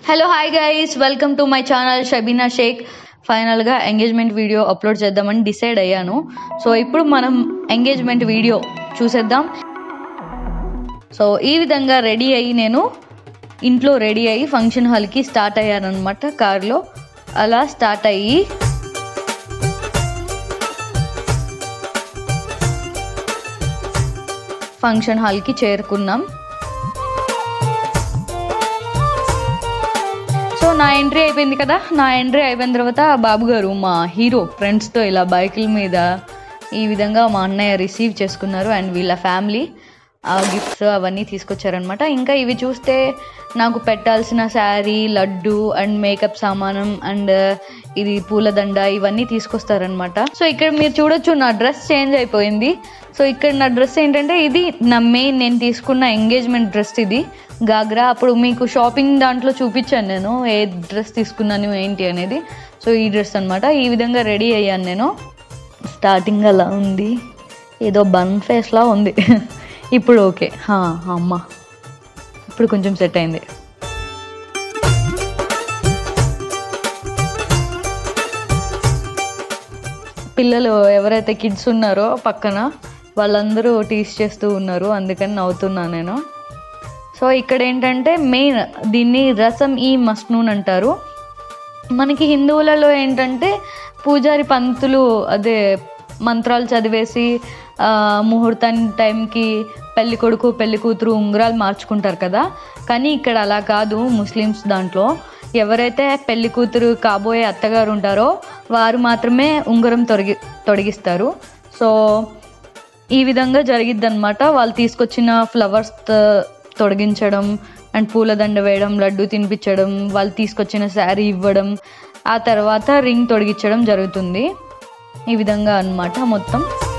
hello hi guys welcome to my channel Shabina Shaik ఫైనల్గా engagement video upload చేద్దామని decide అయ్యాను so ఇప్పుడు మనం ఎంగేజ్మెంట్ వీడియో చూసేద్దాం సో ఈ విధంగా రెడీ అయ్యి నేను ఇంట్లో రెడీ అయ్యి ఫంక్షన్ హాల్కి స్టార్ట్ అయ్యాను అనమాట కార్లో అలా స్టార్ట్ అయ్యి ఫంక్షన్ హాల్కి చేరుకున్నాం సో నా ఎంట్రీ అయిపోయింది కదా నా ఎంట్రీ అయిపోయిన తర్వాత బాబు గారు మా హీరో ఫ్రెండ్స్తో ఇలా బైకుల మీద ఈ విధంగా మా అన్నయ్య రిసీవ్ చేసుకున్నారు అండ్ వీళ్ళ ఫ్యామిలీ ఆ గిఫ్ట్స్ అవన్నీ తీసుకొచ్చారనమాట ఇంకా ఇవి చూస్తే నాకు పెట్టాల్సిన శారీ లడ్డు అండ్ మేకప్ సామానం అండ్ ఇది పూలదండ ఇవన్నీ తీసుకొస్తారనమాట సో ఇక్కడ మీరు చూడొచ్చు నా డ్రెస్ చేంజ్ అయిపోయింది సో ఇక్కడ నా డ్రెస్ ఏంటంటే ఇది నా మెయిన్ నేను తీసుకున్న ఎంగేజ్మెంట్ డ్రెస్ ఇది గాగ్రా అప్పుడు మీకు షాపింగ్ దాంట్లో చూపించాను నేను ఏ డ్రెస్ తీసుకున్నాను ఏంటి అనేది సో ఈ డ్రెస్ అనమాట ఈ విధంగా రెడీ అయ్యాను నేను స్టార్టింగ్ అలా ఉంది ఏదో బన్ ఫేస్లా ఉంది ఇప్పుడు ఓకే హా, అమ్మ ఇప్పుడు కొంచెం సెట్ అయింది పిల్లలు ఎవరైతే కిడ్స్ ఉన్నారో పక్కన వాళ్ళందరూ టీస్ చేస్తూ ఉన్నారు అందుకని నవ్వుతున్నా నేను సో ఇక్కడ ఏంటంటే మెయిన్ దీన్ని రసం ఈ మస్నూన్ అంటారు మనకి హిందువులలో ఏంటంటే పూజారి పంతులు అదే మంత్రాలు చదివేసి ఆ, ముహూర్తం టైంకి పెళ్లి కొడుకు పెళ్లి కూతురు ఉంగరాలు మార్చుకుంటారు కదా కానీ ఇక్కడ అలా కాదు ముస్లిమ్స్ దాంట్లో ఎవరైతే పెళ్లి కూతురు కాబోయే అత్తగారు ఉంటారో వారు మాత్రమే ఉంగరం తొలగి తొడిగిస్తారు సో ఈ విధంగా జరిగిద్ది అనమాట వాళ్ళు తీసుకొచ్చిన ఫ్లవర్స్ తొడిగించడం అండ్ పూలదండ వేయడం లడ్డు తినిపించడం వాళ్ళు తీసుకొచ్చిన శారీ ఇవ్వడం ఆ తర్వాత రింగ్ తొడిగించడం జరుగుతుంది ఈ విధంగా అన్నమాట మొత్తం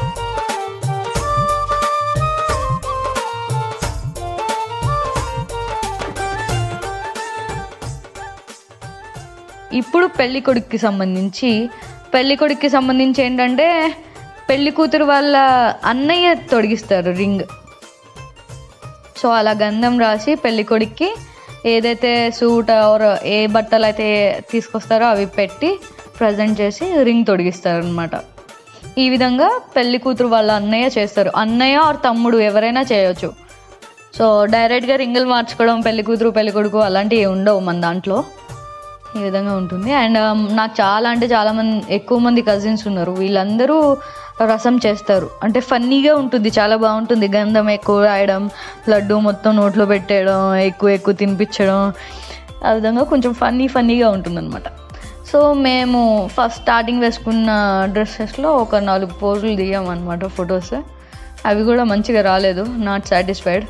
ఇప్పుడు పెళ్లి కొడుక్కి సంబంధించి పెళ్లి కొడుక్కి సంబంధించి ఏంటంటే పెళ్లి కూతురు వాళ్ళ అన్నయ్య తొడిగిస్తారు రింగ్ సో అలా గంధం రాసి పెళ్లి కొడుక్కి ఏదైతే సూట్ ఆర్ ఏ బట్టలు అయితే తీసుకొస్తారో అవి పెట్టి ప్రజెంట్ చేసి రింగ్ తొడిగిస్తారు అనమాట ఈ విధంగా పెళ్లి కూతురు వాళ్ళ అన్నయ్య చేస్తారు అన్నయ్య ఆర్ తమ్ముడు ఎవరైనా చేయొచ్చు సో డైరెక్ట్గా రింగులు మార్చుకోవడం పెళ్లి కూతురు పెళ్లి కొడుకు అలాంటివి ఉండవు మన దాంట్లో ఈ విధంగా ఉంటుంది అండ్ నాకు చాలా అంటే చాలా మంది ఎక్కువ మంది కజిన్స్ ఉన్నారు వీళ్ళందరూ రసం చేస్తారు అంటే ఫన్నీగా ఉంటుంది చాలా బాగుంటుంది గంధం ఎక్కువ రాయడం లడ్డు మొత్తం నోట్లో పెట్టేయడం ఎక్కువ ఎక్కువ తినిపించడం ఆ విధంగా కొంచెం ఫన్నీ ఫన్నీగా ఉంటుంది సో మేము ఫస్ట్ స్టార్టింగ్ వేసుకున్న డ్రెస్సెస్లో ఒక నాలుగు పోజులు దిగాం అనమాట ఫొటోస్ అవి కూడా మంచిగా రాలేదు నాట్ సాటిస్ఫైడ్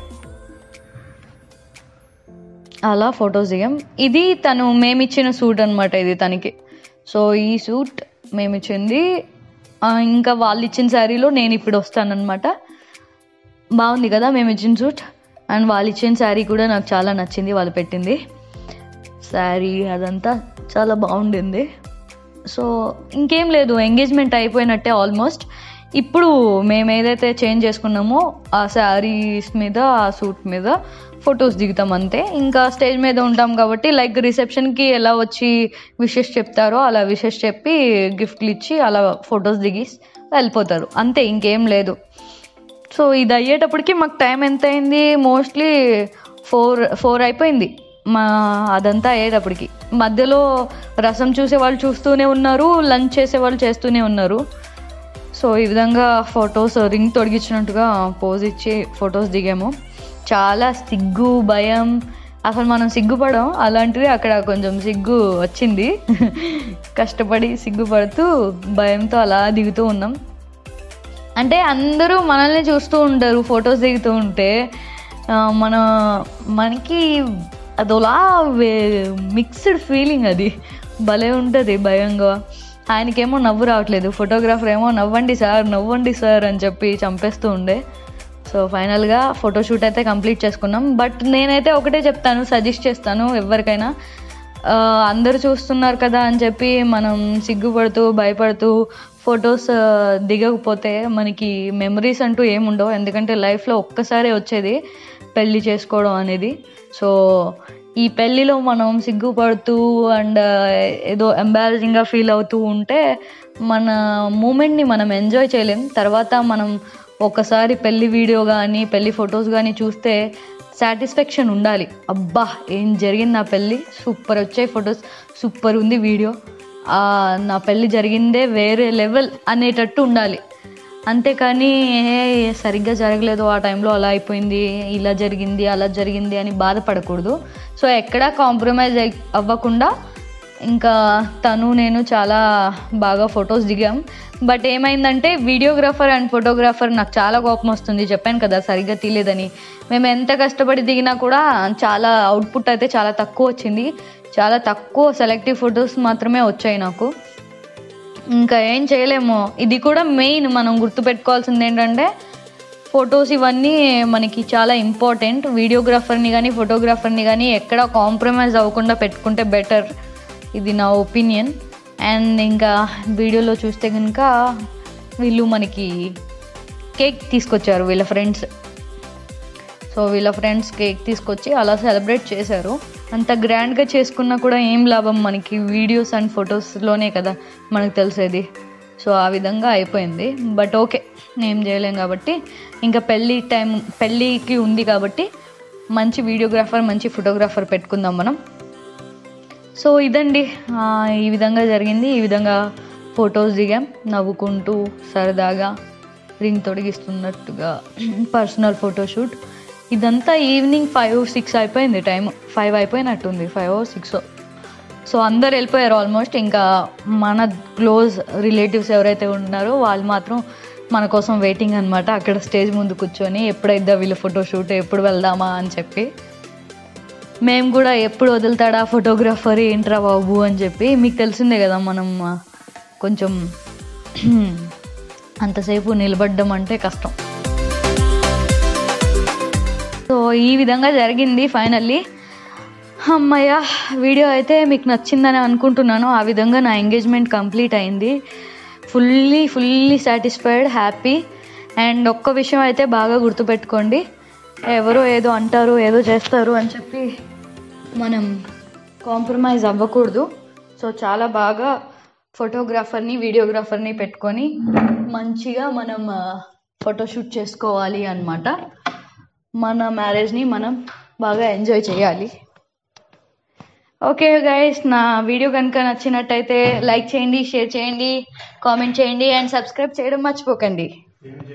అలా ఫొటోస్ దిగాం ఇది తను మేమిచ్చిన సూట్ అనమాట ఇది తనకి సో ఈ సూట్ మేమిచ్చింది ఆ, ఇంకా వాళ్ళు ఇచ్చిన శారీలో నేను ఇప్పుడు వస్తానన్నమాట బాగుంది కదా మేము ఇచ్చిన సూట్ అండ్ వాళ్ళు ఇచ్చిన శారీ కూడా నాకు చాలా నచ్చింది వాళ్ళు పెట్టింది శారీ అదంతా చాలా బాగుండింది సో ఇంకేం లేదు ఎంగేజ్మెంట్ అయిపోయినట్టే ఆల్మోస్ట్ ఇప్పుడు మేము ఏదైతే చేంజ్ చేసుకున్నామో ఆ శారీస్ మీద ఆ సూట్ మీద ఫొటోస్ దిగుతాం అంతే ఇంకా స్టేజ్ మీద ఉంటాం కాబట్టి లైక్ రిసెప్షన్కి ఎలా వచ్చి విషెస్ చెప్తారో అలా విషెస్ చెప్పి గిఫ్ట్లు ఇచ్చి అలా ఫొటోస్ దిగి వెళ్ళిపోతారు అంతే ఇంకేం లేదు సో ఇది అయ్యేటప్పటికి మాకు టైం ఎంత అయింది మోస్ట్లీ ఫోర్ ఫోర్ అయిపోయింది మా అదంతా అయ్యేటప్పటికి మధ్యలో రసం చూసే వాళ్ళు చూస్తూనే ఉన్నారు లంచ్ చేసే వాళ్ళు చేస్తూనే ఉన్నారు సో ఈ విధంగా ఫొటోస్ రింగ్ తొడిగించినట్టుగా పోజ్ ఇచ్చి ఫొటోస్ దిగాము చాలా సిగ్గు భయం అసలు మనం సిగ్గుపడం అలాంటిది అక్కడ కొంచెం సిగ్గు వచ్చింది కష్టపడి సిగ్గుపడుతూ భయంతో అలా దిగుతూ ఉన్నాం అంటే అందరూ మనల్ని చూస్తూ ఉంటారు ఫొటోస్ దిగుతూ ఉంటే ఆ, మన మనకి అదోలా మిక్స్డ్ ఫీలింగ్ అది భలే ఉంటుంది భయంగా ఆయనకేమో నవ్వు రావట్లేదు ఫోటోగ్రాఫర్ ఏమో నవ్వండి సార్ నవ్వండి సార్ అని చెప్పి చంపేస్తూ ఉండే సో ఫైనల్గా ఫోటోషూట్ అయితే కంప్లీట్ చేసుకున్నాం బట్ నేనైతే ఒకటే చెప్తాను సజెస్ట్ చేస్తాను ఎవరికైనా ఆ, అందరూ చూస్తున్నారు కదా అని చెప్పి మనం సిగ్గుపడుతూ భయపడుతూ ఫొటోస్ దిగకపోతే మనకి మెమరీస్ అంటూ ఏముండవు ఎందుకంటే లైఫ్లో ఒక్కసారే వచ్చేది పెళ్ళి చేసుకోవడం అనేది సో ఈ పెళ్ళిలో మనం సిగ్గుపడుతూ అండ్ ఏదో ఎంబారసింగ్గా ఫీల్ అవుతూ ఉంటే మన మూమెంట్ని మనం ఎంజాయ్ చేయలేం తర్వాత మనం ఒకసారి పెళ్లి వీడియో కానీ పెళ్లి ఫొటోస్ కానీ చూస్తే సాటిస్ఫాక్షన్ ఉండాలి అబ్బా ఏం జరిగింది నా పెళ్ళి సూపర్ వచ్చాయి ఫొటోస్ సూపర్ ఉంది వీడియో ఆ, నా పెళ్ళి జరిగిందే వేరే లెవెల్ అనేటట్టు ఉండాలి అంతేకాని "ఏ, సరిగ్గా జరగలేదు ఆ టైంలో అలా అయిపోయింది ఇలా జరిగింది అలా జరిగింది అని బాధపడకూడదు సో ఎక్కడా కాంప్రమైజ్ అవ్వకుండా ఇంకా తను నేను చాలా బాగా ఫొటోస్ దిగాం బట్ ఏమైందంటే వీడియోగ్రాఫర్ అండ్ ఫోటోగ్రాఫర్ నాకు చాలా కోపం వస్తుంది చెప్పాను కదా సరిగ్గా తీయలేదని మేము ఎంత కష్టపడి దిగినా కూడా చాలా అవుట్పుట్ అయితే చాలా తక్కువ వచ్చింది చాలా తక్కువ సెలెక్టివ్ ఫొటోస్ మాత్రమే వచ్చాయి నాకు ఇంకా ఏం చేయలేము ఇది కూడా మెయిన్ మనం గుర్తుపెట్టుకోవాల్సింది ఏంటంటే ఫొటోస్ ఇవన్నీ మనకి చాలా ఇంపార్టెంట్ వీడియోగ్రాఫర్ని కానీ ఫోటోగ్రాఫర్ని కానీ ఎక్కడ కాంప్రమైజ్ అవ్వకుండా పెట్టుకుంటే బెటర్ ఇది నా ఒపీనియన్ అండ్ ఇంకా వీడియోలో చూస్తే కనుక వీళ్ళు మనకి కేక్ తీసుకొచ్చారు వీళ్ళ ఫ్రెండ్స్ సో వీళ్ళ ఫ్రెండ్స్ కేక్ తీసుకొచ్చి అలా సెలబ్రేట్ చేశారు అంత గ్రాండ్గా చేసుకున్నా కూడా ఏం లాభం మనకి వీడియోస్ అండ్ ఫొటోస్లోనే కదా మనకు తెలిసేది సో ఆ విధంగా అయిపోయింది బట్ ఓకే ఏం చేయలేం కాబట్టి ఇంకా పెళ్ళి టైం పెళ్ళికి ఉంది కాబట్టి మంచి వీడియోగ్రాఫర్ మంచి ఫోటోగ్రాఫర్ పెట్టుకుందాం మనం సో ఇదండి ఆ, ఈ విధంగా జరిగింది ఈ విధంగా ఫొటోస్ దిగాం నవ్వుకుంటూ సరదాగా రింగ్ తొడిగిస్తున్నట్టుగా పర్సనల్ ఫోటోషూట్ ఇదంతా ఈవినింగ్ ఫైవ్ సిక్స్ అయిపోయింది టైం ఫైవ్ అయిపోయినట్టుంది ఫైవ్ సిక్స్ సో అందరు వెళ్ళిపోయారు ఆల్మోస్ట్ ఇంకా మన క్లోజ్ రిలేటివ్స్ ఎవరైతే ఉన్నారో వాళ్ళు మాత్రం మన కోసం వెయిటింగ్ అనమాట అక్కడ స్టేజ్ ముందు కూర్చొని ఎప్పుడైద్దా వీళ్ళ ఫోటోషూట్ ఎప్పుడు వెళ్దామా అని చెప్పి మేము కూడా ఎప్పుడు వదులుతాడా ఫోటోగ్రాఫర్ ఏంట్రా బాబు అని చెప్పి మీకు తెలిసిందే కదా మనం ఆ, కొంచెం అంతసేపు నిలబడ్డం అంటే కష్టం సో ఈ విధంగా జరిగింది ఫైనల్లీ అమ్మయ్య వీడియో అయితే మీకు నచ్చిందని అనుకుంటున్నాను ఆ విధంగా నా ఎంగేజ్మెంట్ కంప్లీట్ అయింది fully fully satisfied happy and ఒక్క విషయం అయితే బాగా గుర్తుపెట్టుకోండి ఎవరో ఏదో అంటారు ఏదో చేస్తారు అని చెప్పి మనం కాంప్రమైజ్ అవ్వకూడదు సో చాలా బాగా ఫోటోగ్రాఫర్ని వీడియోగ్రాఫర్ని పెట్టుకొని మంచిగా మనం ఫోటోషూట్ చేసుకోవాలి అన్నమాట మన మ్యారేజ్ని మనం బాగా ఎంజాయ్ చేయాలి ఓకే గైస్ నా వీడియో కనుక నచ్చినట్టయితే లైక్ చేయండి షేర్ చేయండి కామెంట్ చేయండి అండ్ సబ్స్క్రైబ్ చేయడం మర్చిపోకండి